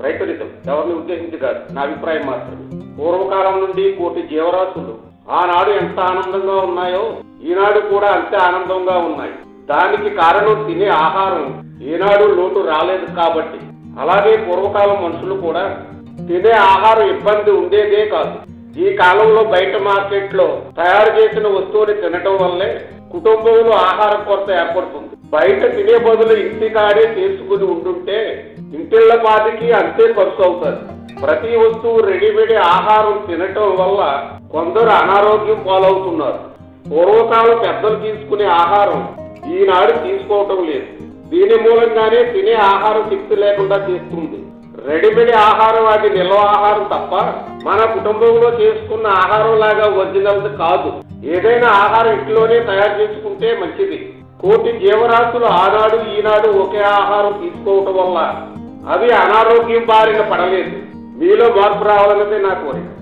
రైతురితం ఎవరిని ఉద్దేశించి కాదు నా అభిప్రాయం మాత్రమే పూర్వకాలం నుండి కోటి జీవరాశులు ఆనాడు ఎంత ఆనందంగా ఉన్నాయో ఈనాడు కూడా అంతే ఆనందంగా ఉన్నాయి దానికి కారణం తినే ఆహారం ఈనాడు లోటు రాలేదు కాబట్టి అలాగే పూర్వకాలం మనుషులు కూడా తినే ఆహారం ఇబ్బంది ఉండేదే కాదు ఈ కాలంలో బయట మార్కెట్లో తయారు చేసిన వస్తువుని తినటం వల్లే కుటుంబంలో ఆహార కొరత ఏర్పడుతుంది బయట తినే బదులు ఇంటికాడే చేసుకుని ఉంటుంటే ఇంటిళ్ల పాటికి అంతే ఖర్చు అవుతుంది ప్రతి వస్తువు రెడీమేడ్ ఆహారం తినటం వల్ల కొందరు అనారోగ్యం పాలవుతున్నారు పూర్వకాలం పెద్దలు తీసుకునే ఆహారం ఈనాడు తీసుకోవటం లేదు దీని మూలంగానే తినే ఆహారం శక్తి లేకుండా చేస్తుంది రెడీమేడ్ ఆహారం అది నిల్వ ఆహారం తప్ప మన కుటుంబంలో చేసుకున్న ఆహారం లాగా ఒరిజినల్ కాదు ఏదైనా ఆహారం ఇంట్లోనే తయారు చేసుకుంటే మంచిది కోటి జీవరాశులు ఆనాడు ఈనాడు ఒకే ఆహారం తీసుకోవటం వల్ల అవి అనారోగ్యం బారిన పడలేదు మీలో మార్పు రావాలన్నదే నా కోరిక